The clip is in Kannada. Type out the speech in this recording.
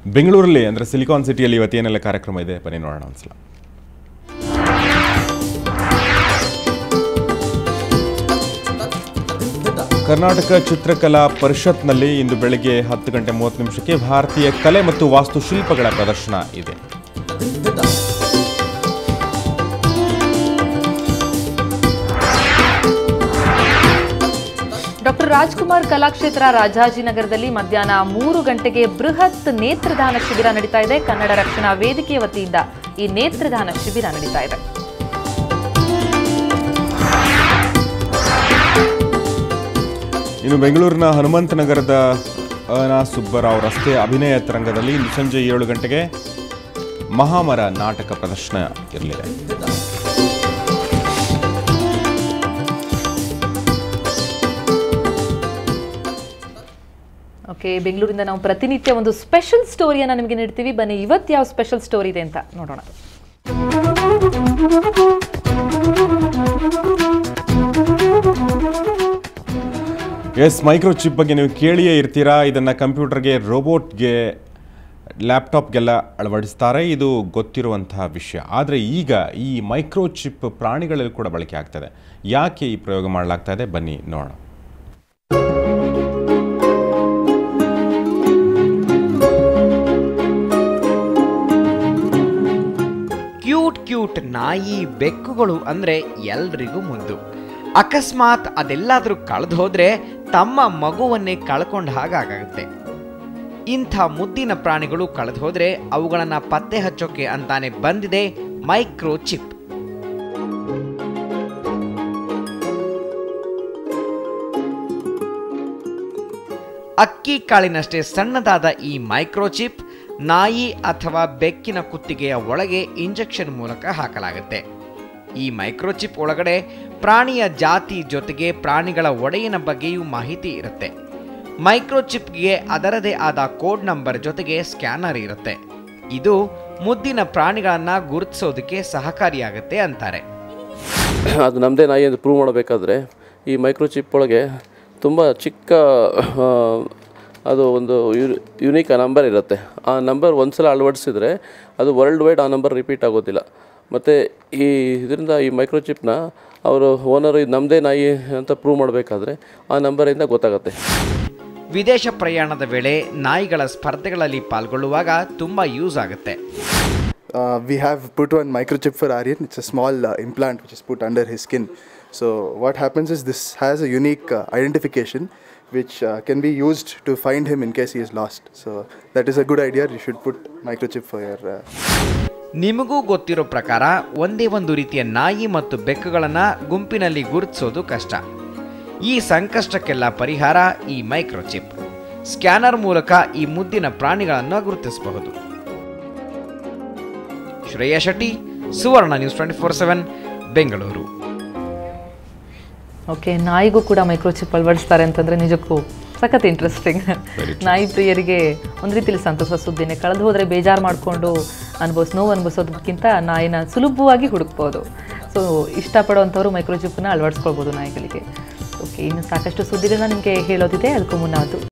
ಬೆಂಗಳೂರಲ್ಲಿ ಅಂದರೆ ಸಿಲಿಕಾನ್ ಸಿಟಿಯಲ್ಲಿ ಇವತ್ತೇನೆಲ್ಲ ಕಾರ್ಯಕ್ರಮ ಇದೆ ಬನ್ನಿ ನೋಡೋಣ ಒಂದ್ಸಲ ಕರ್ನಾಟಕ ಚಿತ್ರಕಲಾ ಪರಿಷತ್ನಲ್ಲಿ ಇಂದು ಬೆಳಗ್ಗೆ ಹತ್ತು ಗಂಟೆ ಮೂವತ್ತು ನಿಮಿಷಕ್ಕೆ ಭಾರತೀಯ ಕಲೆ ಮತ್ತು ವಾಸ್ತುಶಿಲ್ಪಗಳ ಪ್ರದರ್ಶನ ಇದೆ ಡಾಕ್ಟರ್ ರಾಜ್ಕುಮಾರ್ ಕಲಾಕ್ಷೇತ್ರ ರಾಜಾಜಿನಗರದಲ್ಲಿ ಮಧ್ಯಾಹ್ನ ಮೂರು ಗಂಟೆಗೆ ಬೃಹತ್ ನೇತ್ರದಾನ ಶಿಬಿರ ನಡೀತಾ ಇದೆ ಕನ್ನಡ ರಕ್ಷಣಾ ವೇದಿಕೆಯ ವತಿಯಿಂದ ಈ ನೇತ್ರದಾನ ಶಿಬಿರ ನಡೀತಾ ಇದೆ ಇನ್ನು ಬೆಂಗಳೂರಿನ ಹನುಮಂತನಗರದ ಅನ ಸುಬ್ಬರಾವ್ ರಸ್ತೆ ಅಭಿನಯ ತರಂಗದಲ್ಲಿ ಇಂದು ಸಂಜೆ ಏಳು ಗಂಟೆಗೆ ಮಹಾಮರ ನಾಟಕ ಪ್ರದರ್ಶನ ಇರಲಿದೆ ಓಕೆ ಬೆಂಗಳೂರಿಂದ ನಾವು ಪ್ರತಿನಿತ್ಯ ಒಂದು ಸ್ಪೆಷಲ್ ಸ್ಟೋರಿಯನ್ನ ನಿಮಗೆ ನೀಡ್ತೀವಿ ಬನ್ನಿ ಇವತ್ತು ಯಾವ ಸ್ಪೆಷಲ್ ಸ್ಟೋರಿ ಇದೆ ಅಂತ ನೋಡೋಣ ಎಸ್ ಮೈಕ್ರೋ ಚಿಪ್ ಬಗ್ಗೆ ನೀವು ಕೇಳಿಯೇ ಇರ್ತೀರಾ ಇದನ್ನು ಕಂಪ್ಯೂಟರ್ಗೆ ರೋಬೋಟ್ಗೆ ಲ್ಯಾಪ್ಟಾಪ್ಗೆಲ್ಲ ಅಳವಡಿಸ್ತಾರೆ ಇದು ಗೊತ್ತಿರುವಂತಹ ವಿಷಯ ಆದರೆ ಈಗ ಈ ಮೈಕ್ರೋ ಚಿಪ್ ಪ್ರಾಣಿಗಳಲ್ಲಿ ಕೂಡ ಬಳಕೆ ಆಗ್ತದೆ ಯಾಕೆ ಈ ಪ್ರಯೋಗ ಮಾಡಲಾಗ್ತಾ ಇದೆ ಬನ್ನಿ ನೋಡೋಣ ಕ್ಯೂಟ್ ಕ್ಯೂಟ್ ನಾಯಿ ಬೆಕ್ಕುಗಳು ಅಂದ್ರೆ ಎಲ್ರಿಗೂ ಮುದ್ದು ಅಕಸ್ಮಾತ್ ಅದೆಲ್ಲಾದ್ರೂ ಕಳೆದು ಹೋದ್ರೆ ತಮ್ಮ ಮಗುವನ್ನೇ ಕಳ್ಕೊಂಡ ಹಾಗಾಗುತ್ತೆ ಇಂಥ ಮುದ್ದಿನ ಪ್ರಾಣಿಗಳು ಕಳೆದು ಹೋದ್ರೆ ಅವುಗಳನ್ನ ಪತ್ತೆ ಹಚ್ಚೋಕೆ ಅಂತಾನೆ ಬಂದಿದೆ ಮೈಕ್ರೋ ಚಿಪ್ ಅಕ್ಕಿ ಕಾಳಿನಷ್ಟೇ ಸಣ್ಣದಾದ ಈ ಮೈಕ್ರೋಚಿಪ್ ನಾಯಿ ಅಥವಾ ಬೆಕ್ಕಿನ ಕುತ್ತಿಗೆಯ ಒಳಗೆ ಇಂಜೆಕ್ಷನ್ ಮೂಲಕ ಹಾಕಲಾಗುತ್ತೆ ಈ ಮೈಕ್ರೋಚಿಪ್ ಒಳಗಡೆ ಪ್ರಾಣಿಯ ಜಾತಿ ಜೊತೆಗೆ ಪ್ರಾಣಿಗಳ ಒಡೆಯನ ಬಗ್ಗೆಯೂ ಮಾಹಿತಿ ಇರುತ್ತೆ ಮೈಕ್ರೋಚಿಪ್ಗೆ ಅದರದೇ ಆದ ಕೋಡ್ ನಂಬರ್ ಜೊತೆಗೆ ಸ್ಕ್ಯಾನರ್ ಇರುತ್ತೆ ಇದು ಮುದ್ದಿನ ಪ್ರಾಣಿಗಳನ್ನ ಗುರುತಿಸೋದಕ್ಕೆ ಸಹಕಾರಿಯಾಗುತ್ತೆ ಅಂತಾರೆ ಅದು ನಮ್ಮದೇ ನಾಯಿ ಅಂತ ಪ್ರೂವ್ ಮಾಡಬೇಕಾದ್ರೆ ಈ ಮೈಕ್ರೋಚಿಪ್ ಒಳಗೆ ತುಂಬ ಚಿಕ್ಕ ಆ, ಅದು ಒಂದು ಯುನೀಕ್ ನಂಬರ್ ಇರುತ್ತೆ ಆ ನಂಬರ್ ಒಂದು ಸಲ ಅಳವಡಿಸಿದ್ರೆ ಅದು ವರ್ಲ್ಡ್ ವೈಡ್ ಆ ನಂಬರ್ ರಿಪೀಟ್ ಆಗೋದಿಲ್ಲ ಮತ್ತು ಈ ಇದರಿಂದ ಈ ಮೈಕ್ರೋಚಿಪ್ನ ಅವರು ಓನರು ಇದು ನಮ್ಮದೇ ನಾಯಿ ಅಂತ ಪ್ರೂವ್ ಮಾಡಬೇಕಾದ್ರೆ ಆ ನಂಬರಿಂದ ಗೊತ್ತಾಗುತ್ತೆ ವಿದೇಶ ಪ್ರಯಾಣದ ವೇಳೆ ನಾಯಿಗಳ ಸ್ಪರ್ಧೆಗಳಲ್ಲಿ ಪಾಲ್ಗೊಳ್ಳುವಾಗ ತುಂಬ ಯೂಸ್ ಆಗುತ್ತೆ Uh, we have put one microchip for Aryan. It's a small uh, implant which is put under his skin. So what happens is this has a unique uh, identification which uh, can be used to find him in case he is lost. So that is a good idea. You should put microchip for your. Uh, ನಿಮಗೂ ಗೊತ್ತಿರೋ ಪ್ರಕಾರ ಒಂದೇ ಒಂದು ರೀತಿಯ ನಾಯಿ ಮತ್ತು ಬೆಕ್ಕುಗಳನ್ನು ಗುಂಪಿನಲ್ಲಿ ಗುರುತಿಸೋದು ಕಷ್ಟ ಈ ಸಂಕಷ್ಟಕ್ಕೆಲ್ಲ ಪರಿಹಾರ ಈ ಮೈಕ್ರೋಚಿಪ್ ಸ್ಕ್ಯಾನರ್ ಮೂಲಕ ಈ ಮುದ್ದಿನ ಪ್ರಾಣಿಗಳನ್ನು ಗುರುತಿಸಬಹುದು Shreya Shetty Suvarna news twenty four seven Bengaluru okay ನಾಯಿಗೂ ಕೂಡ ಮೈಕ್ರೋಚಿಪ್ ಅಳವಡಿಸ್ತಾರೆ ಅಂತಂದ್ರೆ ನಿಜಕ್ಕೂ ಸಖತ್ ಇಂಟ್ರೆಸ್ಟಿಂಗ್ ನಾಯಿ ಪ್ರಿಯರಿಗೆ ಒಂದು ರೀತಿಯಲ್ಲಿ ಸಂತೋಷ ಸುದ್ದಿನೇ ಕಳೆದು ಹೋದರೆ ಬೇಜಾರು ಮಾಡಿಕೊಂಡು ಅನುಭವಿಸ್ ನೋವು ಅನುಭವಿಸೋದಕ್ಕಿಂತ ನಾಯಿನ ಸುಲಭವಾಗಿ ಹುಡುಕ್ಬೋದು ಸೊ ಇಷ್ಟಪಡುವಂಥವ್ರು ಮೈಕ್ರೋಚಿಪ್ನ ಅಳವಡಿಸ್ಕೊಳ್ಬೋದು ನಾಯಿಗಳಿಗೆ ಓಕೆ ಇನ್ನು ಸಾಕಷ್ಟು ಸುದ್ದಿಗಳನ್ನ ನಿಮಗೆ ಹೇಳೋದಿದೆ ಅದಕ್ಕೂ ಮುನ್ನ ಅದು